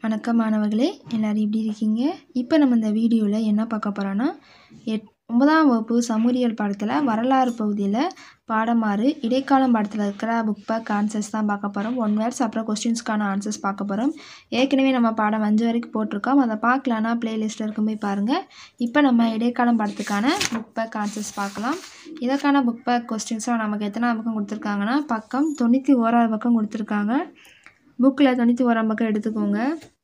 வணக்கம் மாணவர்களே எல்லோரும் எப்படி இருக்கீங்க இப்போ நம்ம இந்த வீடியோவில் என்ன பார்க்க போகிறோன்னா எட் ஒன்பதாம் வகுப்பு சமூரியல் பாடத்தில் வரலாறு பகுதியில் பாடமாறு இடைக்காலம் பாடத்தில் இருக்கிற புக் பேக் ஆன்சர்ஸ் தான் பார்க்க போகிறோம் ஒன் வேர்ட்ஸ் அப்புறம் கொஸ்டின்ஸ்க்கான ஆன்சர்ஸ் பார்க்க போகிறோம் ஏற்கனவே நம்ம பாடம் அஞ்சு வரைக்கும் போட்டிருக்கோம் அதை பார்க்கலான்னா ப்ளேலிஸ்ட்டில் இருக்கும் போய் பாருங்கள் இப்போ நம்ம இடைக்காலம் பாடத்துக்கான புக் பேக் ஆன்சர்ஸ் பார்க்கலாம் இதற்கான புக் பேக் கொஸ்டின்ஸாக நமக்கு எத்தனை பக்கம் கொடுத்துருக்காங்கன்னா பக்கம் தொண்ணூற்றி ஓராறு பக்கம் கொடுத்துருக்காங்க புக்கில் தொண்ணூற்றி ஓராம் பக்கம் எடுத்துக்கோங்க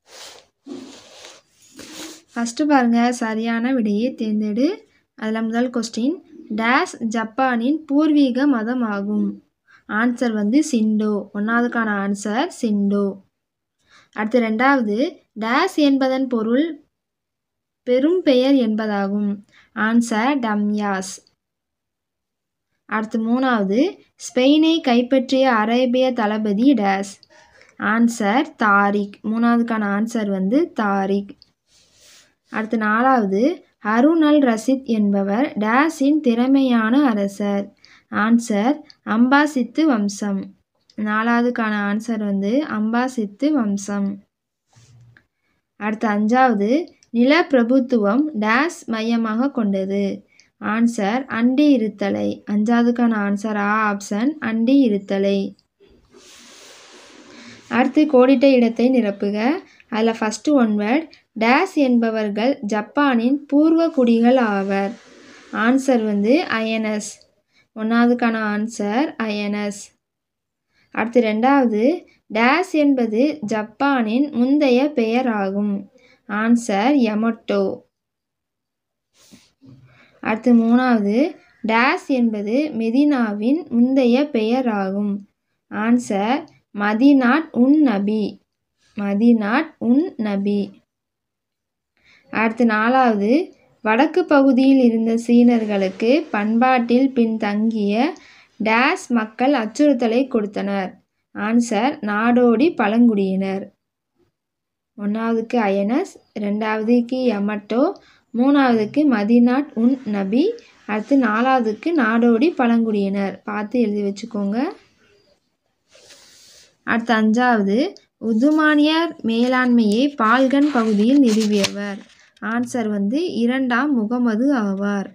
ஃபஸ்ட்டு பாருங்கள் சரியான விடையை தேர்ந்தெடு அதில் முதல் கொஸ்டின் டேஸ் ஜப்பானின் பூர்வீக மதம் ஆகும் ஆன்சர் வந்து சிண்டோ ஒன்றாவதுக்கான ஆன்சர் சிண்டோ அடுத்து ரெண்டாவது டேஸ் என்பதன் பொருள் பெரும் பெயர் என்பதாகும் ஆன்சர் டம்யாஸ் அடுத்து மூணாவது ஸ்பெயினை கைப்பற்றிய அரேபிய தளபதி டேஸ் ஆன்சர் தாரிக் மூணாவதுக்கான ஆன்சர் வந்து தாரிக் அடுத்து நாலாவது ஹருன் அல் ரஷித் என்பவர் டேஸின் திறமையான அரசர் ஆன்சர் அம்பாசித்து வம்சம் நாலாவதுக்கான ஆன்சர் வந்து அம்பாசித்து வம்சம் அடுத்து அஞ்சாவது நிலப்பிரபுத்துவம் டேஸ் மையமாக கொண்டது ஆன்சர் அண்டி இருத்தலை அஞ்சாவதுக்கான ஆன்சர் ஆ ஆப்ஷன் அண்டி இருத்தலை அடுத்து கோடிட்ட இடத்தை நிரப்புக அதில் ஃபஸ்ட்டு ஒன் வேர்ட் டேஸ் என்பவர்கள் ஜப்பானின் பூர்வ குடிகள் ஆவர் ஆன்சர் வந்து ஐஎன்எஸ் ஒன்றாவதுக்கான ஆன்சர் ஐஎன்எஸ் அடுத்து ரெண்டாவது டேஸ் என்பது ஜப்பானின் முந்தைய பெயர் ஆகும் ஆன்சர் யமட்டோ அடுத்து மூணாவது டேஸ் என்பது மெதினாவின் முந்தைய பெயர் ஆகும் ஆன்சர் மதினாட் உன் நபி மதினாட் உன் நபி அடுத்து நாலாவது வடக்கு பகுதியில் இருந்த சீனர்களுக்கு பண்பாட்டில் பின்தங்கிய டேஸ் மக்கள் அச்சுறுத்தலை கொடுத்தனர் ஆன்சர் நாடோடி பழங்குடியினர் ஒன்றாவதுக்கு அயனஸ் ரெண்டாவதுக்கு யமட்டோ மூணாவதுக்கு மதினாட் உன் நபி அடுத்து நாலாவதுக்கு நாடோடி பழங்குடியினர் பார்த்து எழுதி வச்சுக்கோங்க அடுத்து அஞ்சாவது உதுமானியர் மேலாண்மையை பால்கன் பகுதியில் நிறுவியவர் ஆன்சர் வந்து இரண்டாம் முகமது ஆவார்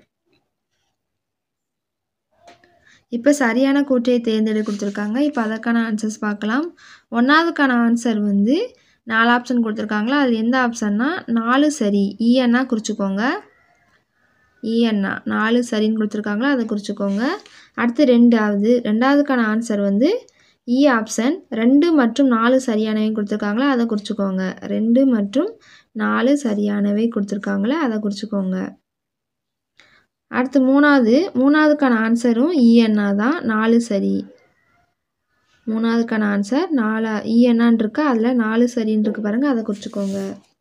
இப்போ சரியான கூற்றை தேர்ந்தெடு கொடுத்துருக்காங்க இப்போ அதற்கான ஆன்சர்ஸ் பார்க்கலாம் ஒன்றாவதுக்கான ஆன்சர் வந்து நாலு ஆப்ஷன் கொடுத்துருக்காங்களா அது எந்த ஆப்ஷன்னா நாலு சரி இஎன்னா குறிச்சிக்கோங்க இஎன்னா நாலு சரின்னு கொடுத்துருக்காங்களா அதை குறிச்சிக்கோங்க அடுத்து ரெண்டாவது ரெண்டாவதுக்கான ஆன்சர் வந்து இ ஆப்ஷன் ரெண்டு மற்றும் நாலு சரியானவை கொடுத்துருக்காங்களா அதை குறிச்சிக்கோங்க ரெண்டு மற்றும் நாலு சரியானவை கொடுத்துருக்காங்களா அதை குறிச்சிக்கோங்க அடுத்து மூணாவது மூணாவதுக்கான ஆன்சரும் இஎன்ஆ தான் நாலு சரி மூணாவதுக்கான ஆன்சர் நாலா இஎன்ஆன் இருக்கா அதில் நாலு சரின்னு இருக்கு பாருங்கள் அதை குறிச்சிக்கோங்க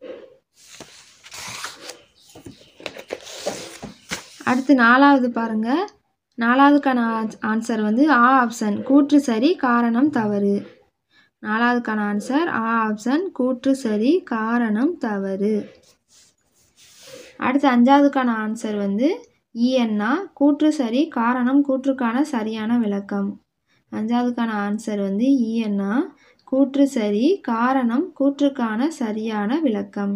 அடுத்து நாலாவது பாருங்கள் நாலாவதுக்கான ஆன்சர் வந்து ஆ ஆப்ஷன் கூற்று சரி காரணம் தவறு நாலாவதுக்கான ஆன்சர் ஆ ஆப்ஷன் கூற்று சரி காரணம் தவறு அடுத்து அஞ்சாவதுக்கான ஆன்சர் வந்து இஎன்ஆ கூற்று சரி காரணம் கூற்றுக்கான சரியான விளக்கம் அஞ்சாவதுக்கான ஆன்சர் வந்து இஎன்ஆ கூற்று சரி காரணம் கூற்றுக்கான சரியான விளக்கம்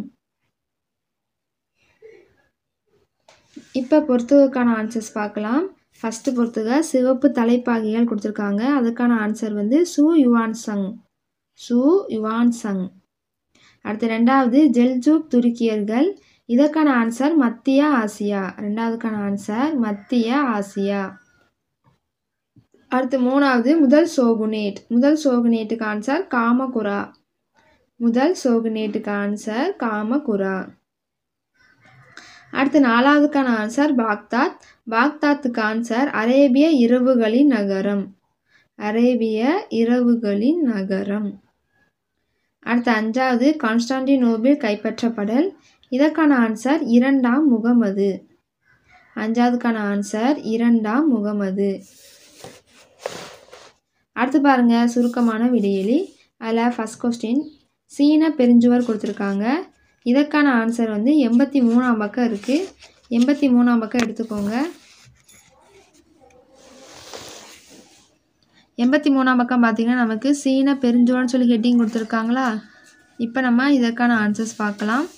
இப்போ பொறுத்துக்கான ஆன்சர்ஸ் பார்க்கலாம் ஃபஸ்ட்டு பொறுத்துக சிவப்பு தலைப்பாகைகள் கொடுத்துருக்காங்க அதுக்கான ஆன்சர் வந்து சு யுவான் சங் சு யுவான் சங் அடுத்து ரெண்டாவது ஜெல்ஜூக் துருக்கியர்கள் இதற்கான ஆன்சர் மத்திய ஆசியா ரெண்டாவதுக்கான ஆன்சர் மத்திய ஆசியா அடுத்து மூணாவது முதல் சோகுனேட் முதல் சோகுனேட்டுக்கு ஆன்சர் காமகுரா முதல் சோகுனேட்டுக்கு ஆன்சர் காமகுரா அடுத்து நாலாவதுக்கான ஆன்சர் பாக்தாத் பாக்தாத்துக்கு ஆன்சர் அரேபிய இரவுகளின் நகரம் அரேபிய இரவுகளின் நகரம் அடுத்து அஞ்சாவது கான்ஸ்டான்டினோபிள் கைப்பற்றப்படல் இதற்கான ஆன்சர் இரண்டாம் முகமது அஞ்சாவதுக்கான ஆன்சர் இரண்டாம் முகமது அடுத்து பாருங்க சுருக்கமான விடையெளி அதில் ஃபஸ்ட் கொஸ்டின் சீன பெருஞ்சுவர் கொடுத்துருக்காங்க இதற்கான ஆன்சர் வந்து எண்பத்தி மூணாம் பக்கம் இருக்குது எண்பத்தி மூணாம் பக்கம் எடுத்துக்கோங்க எண்பத்தி மூணாம் பக்கம் பார்த்தீங்கன்னா நமக்கு சீன பெருஞ்சோழன்னு சொல்லி ஹெட்டிங் கொடுத்துருக்காங்களா இப்போ நம்ம இதற்கான ஆன்சர்ஸ் பார்க்கலாம்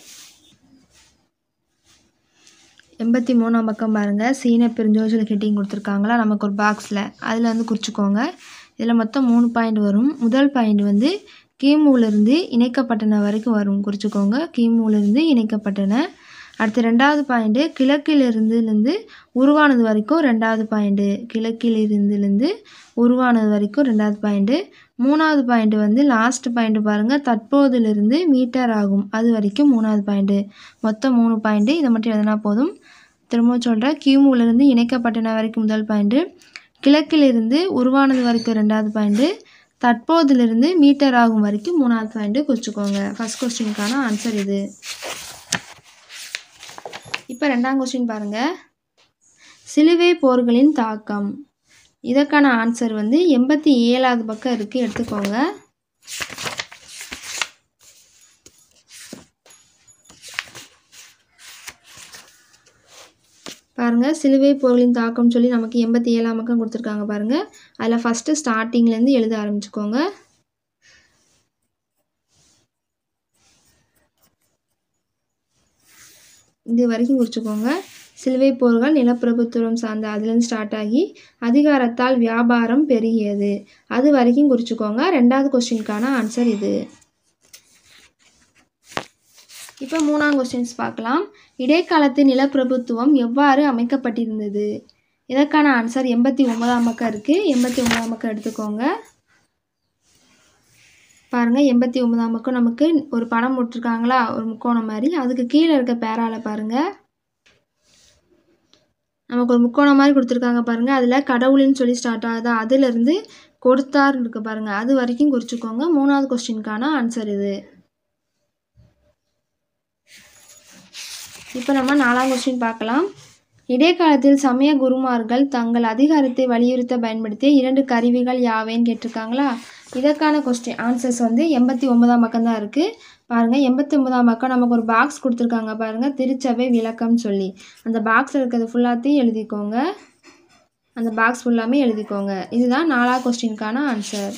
எண்பத்தி மூணாம் பக்கம் பாருங்கள் சீன பெருஞ்சோதில் ஹெட்டிங் கொடுத்துருக்காங்களா நமக்கு ஒரு பாக்ஸில் அதில் வந்து குறிச்சிக்கோங்க இதில் மொத்தம் மூணு பாயிண்ட் வரும் முதல் பாயிண்ட் வந்து கிமுலேருந்து இணைக்கப்பட்டன வரைக்கும் வரும் குறிச்சிக்கோங்க கிமுலேருந்து இணைக்கப்பட்டன அடுத்து ரெண்டாவது பாயிண்ட்டு கிழக்கிலிருந்துலேருந்து உருவானது வரைக்கும் ரெண்டாவது பாயிண்ட்டு கிழக்கிலிருந்துலேருந்து உருவானது வரைக்கும் ரெண்டாவது பாயிண்ட்டு மூணாவது பாயிண்ட்டு வந்து லாஸ்ட் பாயிண்ட்டு பாருங்கள் தற்போதிலிருந்து மீட்டர் ஆகும் அது வரைக்கும் மூணாவது பாயிண்ட்டு மொத்தம் மூணு பாயிண்ட்டு இதை மட்டும் எழுதினா போதும் திரும்ப சொல்கிறேன் கியூமுலேருந்து இணைக்கப்பட்டன வரைக்கும் முதல் பாயிண்ட்டு கிழக்கிலிருந்து உருவானது வரைக்கும் ரெண்டாவது பாயிண்ட்டு தற்போதிலிருந்து மீட்டர் ஆகும் வரைக்கும் மூணாவது பாயிண்ட்டு குறிச்சிக்கோங்க ஃபஸ்ட் கொஸ்டினுக்கான ஆன்சர் இது இப்போ ரெண்டாம் கொஸ்டின் பாருங்கள் சிலுவை போர்களின் தாக்கம் இதற்கான ஆன்சர் வந்து எண்பத்தி ஏழாவது பக்கம் இருக்குது எடுத்துக்கோங்க பாருங்கள் சிலுவை போர்களின் தாக்கம் சொல்லி நமக்கு எண்பத்தி ஏழாம் பக்கம் கொடுத்துருக்காங்க பாருங்கள் அதில் ஃபஸ்ட்டு ஸ்டார்டிங்லேருந்து எழுத ஆரம்பிச்சுக்கோங்க இது வரைக்கும் குறிச்சிக்கோங்க சிலுவை போர்கள் நிலப்பிரபுத்துவம் சார்ந்த அதுலேருந்து ஸ்டார்ட் ஆகி அதிகாரத்தால் வியாபாரம் பெருகியது அது வரைக்கும் குறிச்சிக்கோங்க ரெண்டாவது கொஸ்டினுக்கான ஆன்சர் இது இப்போ மூணாம் கொஸ்டின்ஸ் பார்க்கலாம் இடைக்காலத்து நிலப்பிரபுத்துவம் எவ்வாறு அமைக்கப்பட்டிருந்தது இதற்கான ஆன்சர் எண்பத்தி ஒன்பதாம் பக்கம் இருக்குது எண்பத்தி ஒன்பதாம் பக்கம் எடுத்துக்கோங்க பாருங்கள் எண்பத்தி ஒன்பதாம் பக்கம் நமக்கு ஒரு படம் போட்டிருக்காங்களா ஒரு முக்கோணம் மாதிரி அதுக்கு கீழே இருக்க பேரால பாருங்கள் நமக்கு ஒரு முக்கோணம் மாதிரி கொடுத்துருக்காங்க பாருங்கள் அதில் கடவுளின்னு சொல்லி ஸ்டார்ட் ஆகுதா அதுலேருந்து கொடுத்தார் இருக்கு பாருங்கள் அது வரைக்கும் குறிச்சிக்கோங்க மூணாவது கொஸ்டினுக்கான ஆன்சர் இது இப்போ நம்ம நாலாம் கொஸ்டின் பார்க்கலாம் இடைக்காலத்தில் சமய குருமார்கள் தங்கள் அதிகாரத்தை வலியுறுத்த பயன்படுத்திய இரண்டு கருவிகள் யாவேன்னு கேட்டிருக்காங்களா இதற்கான கொஸ்டின் ஆன்சர்ஸ் வந்து எண்பத்தி ஒன்பதாம் பக்கம் தான் இருக்குது பாருங்கள் எண்பத்தி ஒன்பதாம் பக்கம் நமக்கு ஒரு பாக்ஸ் கொடுத்துருக்காங்க பாருங்கள் திருச்சபை விளக்கம்னு சொல்லி அந்த பாக்ஸில் இருக்கிறது ஃபுல்லாத்தையும் எழுதிக்கோங்க அந்த பாக்ஸ் ஃபுல்லாமே எழுதிக்கோங்க இதுதான் நாலாவது கொஸ்டினுக்கான ஆன்சர்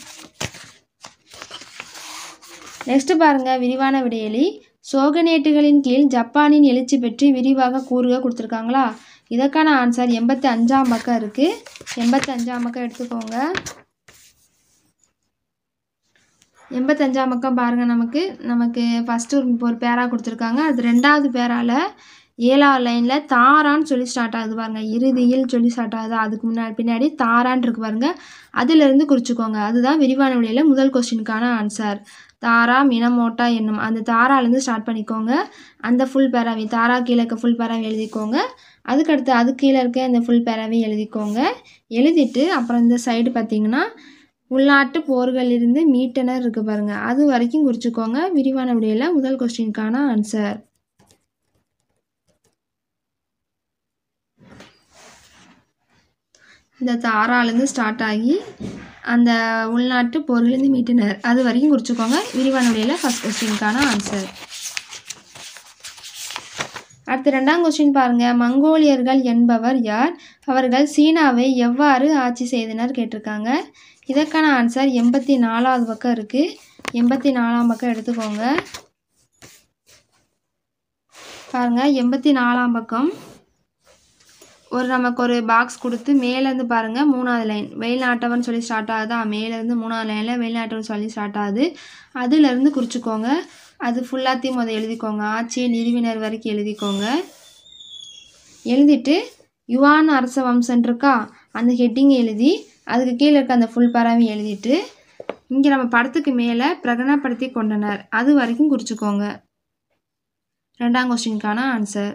நெக்ஸ்ட்டு பாருங்கள் விரிவான விடையலி சோகனேட்டுகளின் கீழ் ஜப்பானின் எழுச்சி பற்றி விரிவாக கூறுக கொடுத்துருக்காங்களா இதற்கான ஆன்சர் எண்பத்தி அஞ்சாம் பக்கம் இருக்குது எண்பத்தி அஞ்சாம் பக்கம் எடுத்துக்கோங்க எண்பத்தஞ்சாம் பக்கம் பாருங்கள் நமக்கு நமக்கு ஃபஸ்ட்டு ஒரு ஒரு பேரா கொடுத்துருக்காங்க அது ரெண்டாவது பேரால் ஏழாவது லைனில் தாரான்னு சொல்லி ஸ்டார்ட் ஆகுது பாருங்கள் இறுதியில் சொல்லி ஸ்டார்ட் ஆகுது அதுக்கு முன்னாடி பின்னாடி தாரான் இருக்கு பாருங்கள் அதுலேருந்து குறிச்சிக்கோங்க அதுதான் விரிவான விடையில் முதல் கொஸ்டினுக்கான ஆன்சர் தாரா மினமோட்டா என்னும் அந்த தாராலேருந்து ஸ்டார்ட் பண்ணிக்கோங்க அந்த ஃபுல் பேராவி தாரா கீழே இருக்க ஃபுல் பேராவி எழுதிக்கோங்க அதுக்கடுத்து அது கீழே இருக்க அந்த ஃபுல் பேராவி எழுதிக்கோங்க எழுதிட்டு அப்புறம் இந்த சைடு பார்த்தீங்கன்னா உள்நாட்டு போர்களிலிருந்து மீட்டனர் இருக்குது பாருங்கள் அது வரைக்கும் குறிச்சிக்கோங்க விரிவான விடையில் முதல் கொஸ்டினுக்கான ஆன்சர் இந்த தாராலேருந்து ஸ்டார்ட் ஆகி அந்த உள்நாட்டு போர்லேருந்து மீட்டினர் அது வரைக்கும் குறிச்சிக்கோங்க விரிவான விடையில் ஃபஸ்ட் கொஸ்டினுக்கான ஆன்சர் அடுத்து ரெண்டாம் கொஸ்டின் பாருங்கள் மங்கோலியர்கள் என்பவர் யார் அவர்கள் சீனாவை எவ்வாறு ஆட்சி செய்தனர் கேட்டிருக்காங்க இதற்கான ஆன்சர் எண்பத்தி நாலாவது பக்கம் இருக்குது எண்பத்தி நாலாம் பக்கம் எடுத்துக்கோங்க பாருங்கள் எண்பத்தி நாலாம் பக்கம் ஒரு நமக்கு ஒரு பாக்ஸ் கொடுத்து மேலேருந்து பாருங்கள் மூணாவது லைன் வெளிநாட்டவன் சொல்லி ஸ்டார்ட் ஆகுதா மேலேருந்து மூணாவது லைனில் வெளிநாட்டவன் சொல்லி ஸ்டார்ட் ஆகுது அதுலேருந்து குறிச்சிக்கோங்க அது ஃபுல்லாத்தையும் முதல் எழுதிக்கோங்க ஆட்சி நிறுவினர் வரைக்கும் எழுதிக்கோங்க எழுதிட்டு யுவான் அரச வம்சன் இருக்கா அந்த ஹெட்டிங் எழுதி அதுக்கு கீழே இருக்க அந்த ஃபுல் பறவையும் எழுதிட்டு இங்கே நம்ம படத்துக்கு மேலே பிரகடனப்படுத்தி கொண்டனர் அது வரைக்கும் குறிச்சிக்கோங்க ரெண்டாம் கொஸ்டினுக்கான ஆன்சர்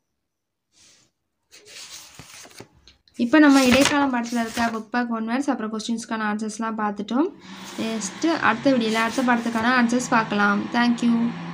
இப்போ நம்ம இடைக்காலம் படத்தில் இருக்க புக் பேக் ஒன் வேர்ட்ஸ் அப்புறம் கொஸ்டின்ஸ்க்கான ஆன்சர்ஸ்லாம் பார்த்துட்டோம் நெக்ஸ்ட்டு அடுத்த வீடியோவில் அடுத்த படத்துக்கான ஆன்சர்ஸ் பார்க்கலாம் தேங்க்யூ